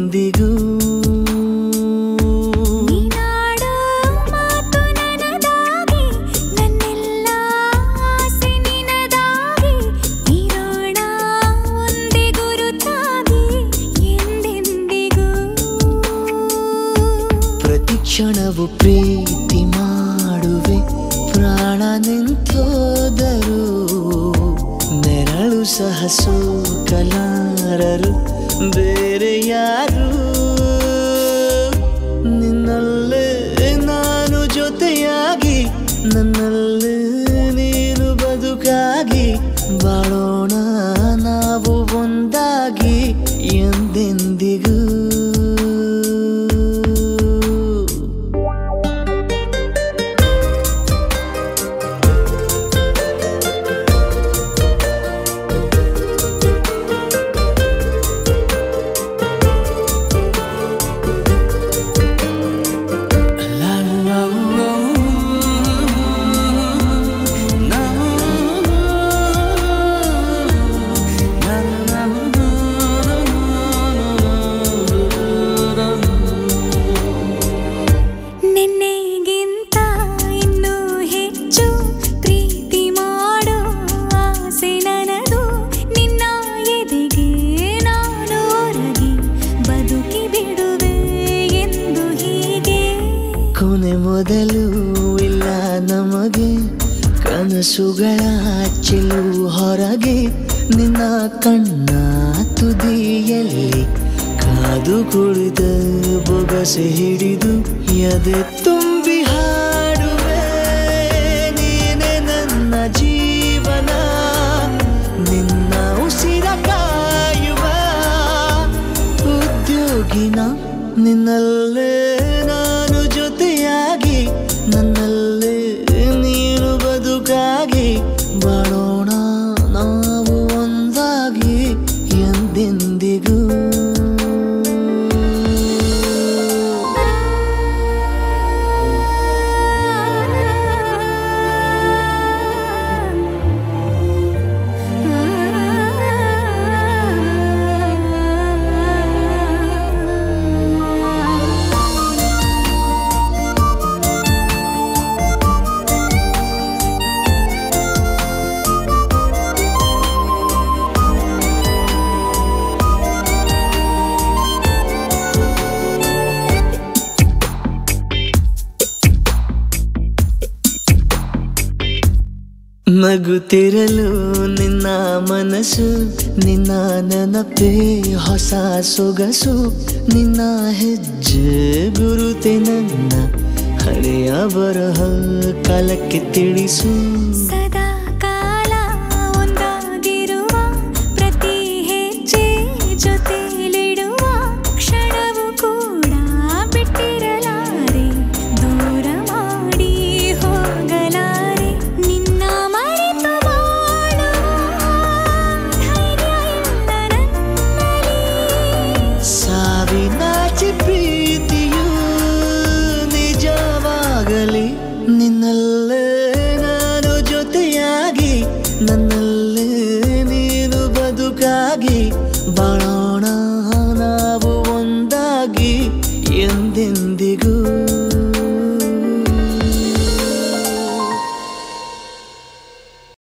ಎಂದೆಂದಿಗೂ ನೀನಾಡೋ ಮಾತು ನನದಾಗಿ ನನ್ನೆಲ್ಲ ಆಸೆ ನಿನದಾಗಿ ಇರೋಣ ಒಂದೇ ಗುರುತಾಗಿ ಎಂದೆಂದಿಗೂ ಪ್ರತಿ ಕ್ಷಣವು ಪ್ರೀತಿ ಮಾಡುವೆ ಪ್ರಾಣ ನಿಂತೋದರು ನೆರಳು ಸಹ ಸೋಕಲಾರರು ಬೇರೆ ಯಾರು ನಿನ್ನಲ್ಲೇ ನಾನು ಜೊತೆಯಾಗಿ ನನ್ನಲ್ಲೇ ನೀನು ಬದುಕಾಗಿ ಬಾಳೋಣ ನಾವು ಒಂದಾಗಿ ಎಂದೆಂದಿಗೂ ನಿನ್ನೆಗಿಂತ ಇನ್ನೂ ಹೆಚ್ಚು ಪ್ರೀತಿ ಮಾಡೋ ಆಸೆ ನನದು ನಿನ್ನ ಎದೆಗೆ ನಾನು ಒರಗಿ ಬದುಕಿ ಬಿಡುವೆ ಎಂದು ಹೀಗೆ ಕೊನೆ ಮೊದಲು ಇಲ್ಲ ನಮಗೆ ಕನಸುಗಳ ಚೆಲು ಹೊರಗೆ ನಿನ್ನ ಕಣ್ಣ ತುದಿಯಲ್ಲಿ ಕಾದು ಕುಳಿತ ಬೊಗಸೆ ಹಿಡಿದು ಎದೆ ತುಂಬಿ ಹಾಡುವೆ ನೀನೆ ನನ್ನ ಜೀವನ ನಿನ್ನ ಉಸಿರ ಕಾಯುವ ಉದ್ಯೋಗಿನ ನಿನ್ನಲ್ಲೇ ನಾನು ಜೊತೆಯಾಗಿ ನನ್ನಲ್ಲೇ ನೀನು ಬದುಕಾಗಿ ಬಾಳೋಣ ನಾವು ಒಂದಾಗಿ ಎಂದೆಂದಿಗೂ ನಗುತ್ತಿರಲು ನಿನ್ನ ಮನಸ್ಸು ನಿನ್ನ ನೆನಪೇ ಹೊಸ ಸೊಗಸು ನಿನ್ನ ಹೆಜ್ಜೆ ಗುರುತೆ ನನ್ನ ಹಳೆಯ ಬರಹ ಕಾಲಕ್ಕೆ ತಿಳಿಸು